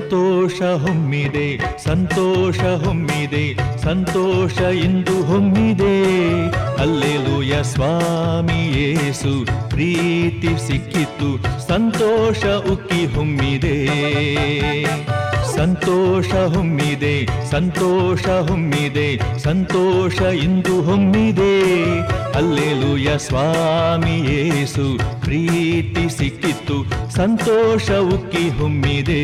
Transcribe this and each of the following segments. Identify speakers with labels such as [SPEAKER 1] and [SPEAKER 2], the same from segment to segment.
[SPEAKER 1] ಸಂತೋಷ ಹೊಮ್ಮಿದೆ ಸಂತೋಷ ಹೊಮ್ಮಿದೆ ಸಂತೋಷ ಇಂದು ಹೊಮ್ಮಿದೆ alleluia ಸ್ವಾಮಿ ಯೇಸು ಪ್ರೀತಿ ಸಿಕ್ಕಿತು ಸಂತೋಷ ಉಕ್ಕಿ ಹೊಮ್ಮಿದೆ ಸಂತೋಷ ಹೊಮ್ಮಿದೆ ಸಂತೋಷ ಹೊಮ್ಮಿದೆ ಸಂತೋಷ ಇಂದು ಹೊಮ್ಮಿದೆ alleluia ಸ್ವಾಮಿ ಯೇಸು ಪ್ರೀತಿ ಸಿಕ್ಕಿತ್ತು ಸಂತೋಷ ಉಕ್ಕಿ ಹೊಮ್ಮಿದೆ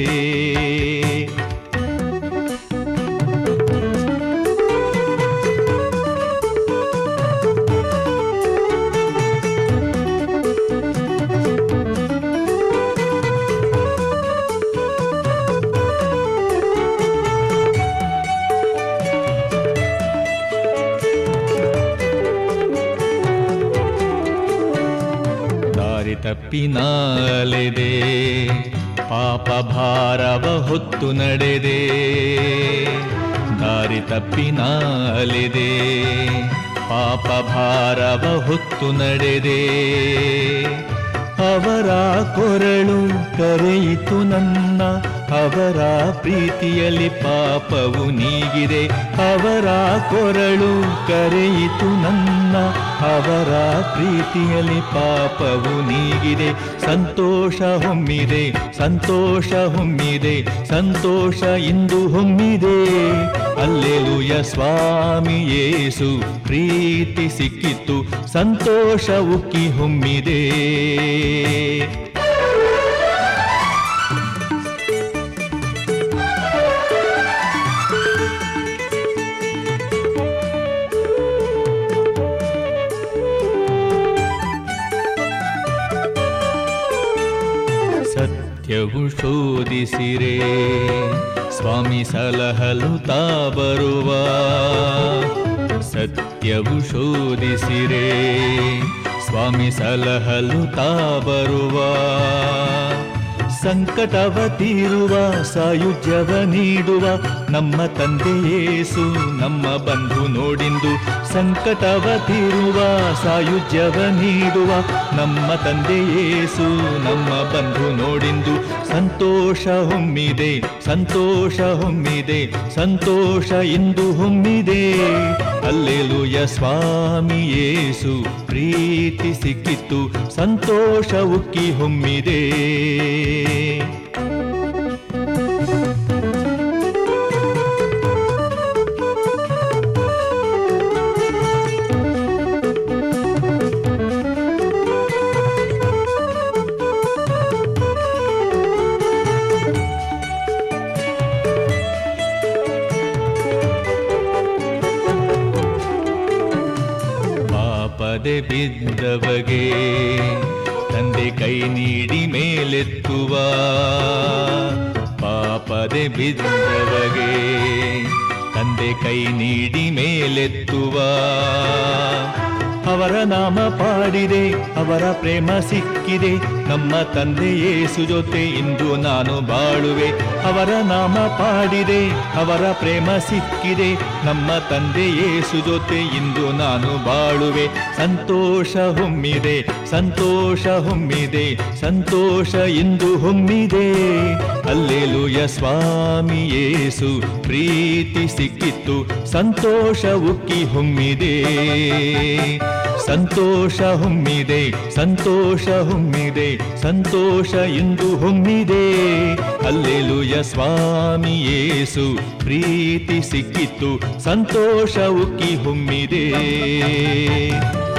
[SPEAKER 1] ದಾರಿ ತಪ್ಪಿ ನಾಲೆದೆ ಪಾಪ ಭಾರವ ಹೊತ್ತು ನಡೆದೆ ದಾರಿ ತಪ್ಪಿ ನಾಲೆದೆ ಪಾಪ ಭಾರವ ಹೊತ್ತು ನಡೆದೆ ಅವರ ಕೊರಳು ಕರೆಯಿತು ನನ್ನ ಅವರ ಪ್ರೀತಿಯಲ್ಲಿ ಪಾಪವು ನೀಗಿದೆ ಅವರ ಕೊರಳು ಕರೆಯಿತು ನನ್ನ ಅವರ ಪ್ರೀತಿಯಲ್ಲಿ ಪಾಪವು ನೀಗಿದೆ ಸಂತೋಷ ಹೊಮ್ಮಿದೆ ಸಂತೋಷ ಹೊಮ್ಮಿದೆ ಸಂತೋಷ ಇಂದು ಹೊಮ್ಮಿದೆ ಅಲ್ಲೆಲುಯ ಸ್ವಾಮಿ ಯೇಸು ಪ್ರೀತಿ ಸಿಕ್ಕಿತ್ತು ಸಂತೋಷ ಉಕ್ಕಿ ಹೊಮ್ಮಿದೆ ಸತ್ಯವು ಶೋಧಿಸಿರೆ ಸ್ವಾಮಿ ಸಲಹಲು ತಾ ಬರುವ ಸತ್ಯವು ಶೋಧಿಸಿರೆ ಸ್ವಾಮಿ ಸಲಹಲು ತಾ ಬರುವ ಸಂಕಟವ ತೀರುವ ಸಾಯುಜ್ಯವ ನೀಡುವ ನಮ್ಮ ತಂದೆ ಯೇಸು ನಮ್ಮ ಬಂಧು ನೋಡಿಂದು ಸಂಕಟವ ತೀರುವ ಸಾಯುಜ್ಯವ ನೀಡುವ ನಮ್ಮ ತಂದೆ ಯೇಸು ನಮ್ಮ ಬಂಧು ನೋಡಿಂದು ಸಂತೋಷ ಹೊಮ್ಮಿದೆ ಸಂತೋಷ ಹೊಮ್ಮಿದೆ ಸಂತೋಷ ಇಂದು ಹೊಮ್ಮಿದೆ ಅಲ್ಲೆಲುಯ ಸ್ವಾಮಿ ಯೇಸು ಪ್ರೀತಿ ಸಿಕ್ಕಿತ್ತು ಸಂತೋಷ ಉಕ್ಕಿ ಹೊಮ್ಮಿದೆ ಪಾಪದೆ ಬಿದ್ದವಗೆ ತಂದೆ ಕೈ ನೀಡಿ ಮೇಲೆತ್ತುವ ಪಾಪದೆ ಬಿದ್ದವಗೆ ತಂದೆ ಕೈ ನೀಡಿ ಮೇಲೆತ್ತುವ ಅವರ ನಾಮ ಪಾಡಿದೆ ಅವರ ಪ್ರೇಮ ಸಿಕ್ಕಿದೆ ನಮ್ಮ ತಂದೆ ಯೇಸು ಜೊತೆ ಇಂದು ನಾನು ಬಾಳುವೆ ಅವರ ನಾಮ ಪಾಡಿದೆ ಅವರ ಪ್ರೇಮ ಸಿಕ್ಕಿದೆ ನಮ್ಮ ತಂದೆ ಯೇಸು ಜೊತೆ ಇಂದು ನಾನು ಬಾಳುವೆ ಸಂತೋಷ ಹೊಮ್ಮಿದೆ ಸಂತೋಷ ಹೊಮ್ಮಿದೆ ಸಂತೋಷ ಇಂದು ಹೊಮ್ಮಿದೆ ಅಲ್ಲೆಲುಯ ಸ್ವಾಮಿ ಯೇಸು ಪ್ರೀತಿ ಸಿಕ್ಕಿತ್ತು ಸಂತೋಷ ಉಕ್ಕಿ ಹೊಮ್ಮಿದೆ ಸಂತೋಷ ಹೊಮ್ಮಿದೆ ಸಂತೋಷ ಹೊಮ್ಮಿದೆ ಸಂತೋಷ ಇಂದು ಹೊಮ್ಮಿದೆ ಅಲ್ಲೆಲುಯ ಸ್ವಾಮಿ ಯೇಸು ಪ್ರೀತಿ ಸಿಕ್ಕಿತ್ತು ಸಂತೋಷ ಉಕ್ಕಿ ಹೊಮ್ಮಿದೆ